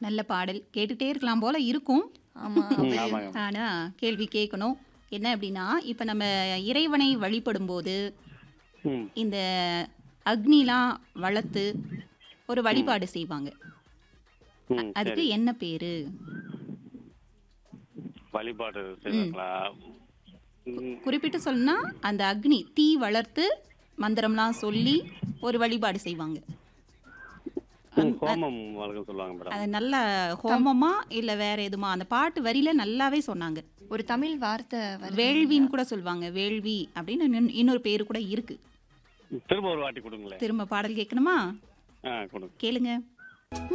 நல்ல பாடல் கேட்டுட்டே இருக்கலாம் போல இருக்கும் ஆமா ம், ஆமாங்க ஆனா கேள்வி கேட்கணும் என்ன அப்படின்னா இப்போ நம்ம இறைவனை வழிபடும் போது ம் இந்த அக்னிலாம் வளர்த்து ஒரு வழிபாடு செய்வாங்க ம் அதுக்கு சரி என்ன பேரு வழிபாடு செய்வாங்களா ம், குறிப்பிட்டு சொல்லணும்னா அந்த அக்னி தீ வளர்த்து மந்திரம்லாம் சொல்லி ஒரு வழிபாடு செய்வாங்க ம், ஹோமம் வழக்கம் சொல்லுவாங்க மேடம் அது நல்ல ஹோமமா இல்ல வேற எதுமா அந்த பாட்டு வரியில நல்லாவே சொன்னாங்க ஒரு தமிழ் வார்த்தை வருது. வேள்வின்னு கூட சொல்லுவாங்க வேள்வி அப்படின்னு இன்னொன்னு- இன்னொரு பேரு கூட இருக்கு திரும்ப ஒரு வாட்டி கொடுங்களேன் திரும்ப பாடல் கேட்கணுமா ஆ கொடுங்க கேளுங்க